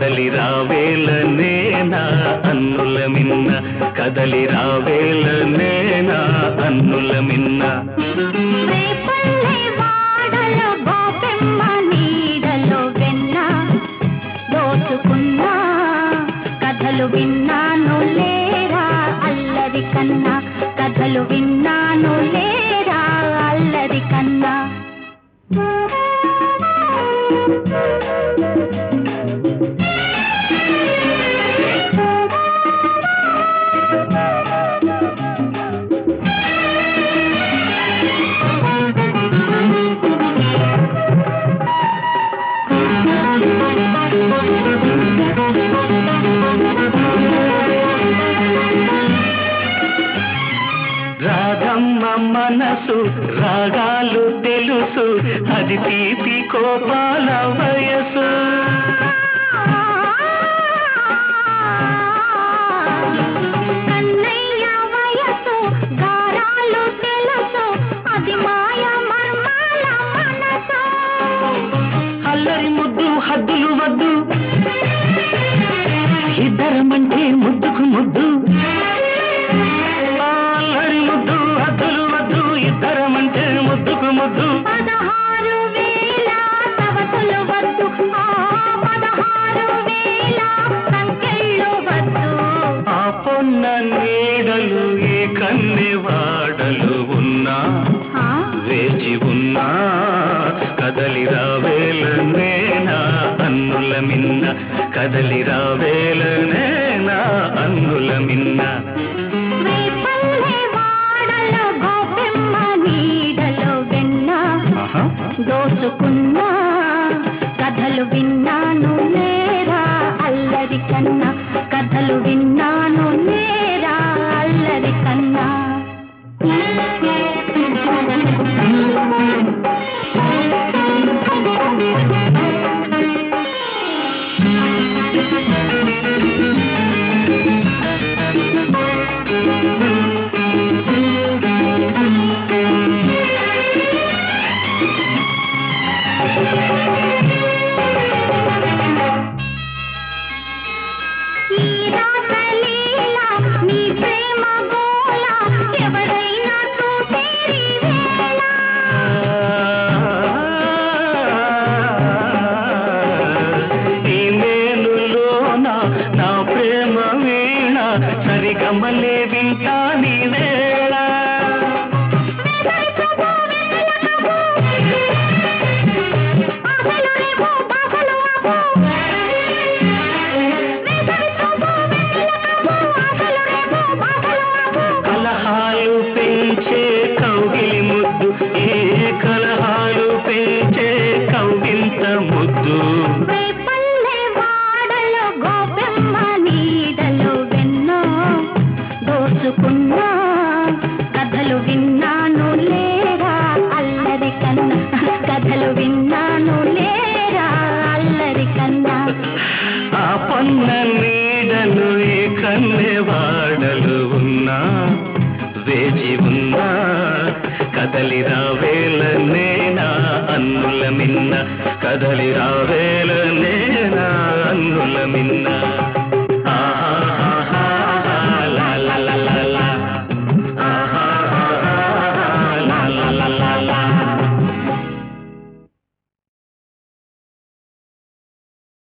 కదలి రావేల నేనా అన్నుల మిన్న కదలి రావేల నేనా అన్నుల మిన్న రేపల్లె వాడలో గోపెమ్మ నీడలో వెన్న దోచుకున్నా కథలు విన్నాను లేరా అల్లరి కన్నా కథలు విన్నాను లేరా అల్లరి కన్నా రాధమ్మ మనసు రాగాలు తెలుసు అది తీపి కోపాల వయసు కన్నయ్య వయసు గారాలు తెలుసు అది మాయ మర్మాల మనసు అల్లరి ముద్దు హద్దులు వద్దు ఇద్దరమంటే ముద్దుకు ముద్దు అల్లరి ముద్దు హద్దులు వద్దు ఇద్దరమంటే ముద్దుకు ముద్దు పదహారు వేల సవతులు వద్దు ఆ పదహారు వేల సంఖ్యలు వద్దు ఆ పొన్న నీడలు ఏ కన్నె వాడలు ఉన్నా ఆ, వేచి ఉన్నా కదలి రావేల నేనా అన్నుల మిన్న కదలి రావేల నేనా అన్నుల మిన్న రేపల్లె వాడలో గోపెమ్మ నీడలో వెన్న ఆహా. దోచుకున్నా కథలు విన్నాను నేరా అల్లరి కన్నా కథలు విన్నాను నేరా అల్లరి కన్నా ఈ రాసలీల నీ ప్రేమ గోల ఎవరైనా చూసేరి వేళ ఈ మేలులోన నా ప్రేమ వీణ సరిగమలే వింటా నీ వేళ కలహాలు పెంచే కౌగిలి ముద్దు ఏ కలహాలు పెంచే కౌగింత ముద్దు రేపల్లె వాడలో గోపెమ్మ నీడలో వెన్నో దోచుకున్నా కథలు విన్నాను లేరా అల్లరి కన్నా కథలు విన్నాను లేరా అల్లరి కన్నా ఆ పన్న నీడలు ఏ కన్నె వాడలు ఉన్నా వేచి ఉన్నా కదలి రావేల నేనా అన్నుల మిన్న కదలి రావేల నేనా అన్నుల మిన్న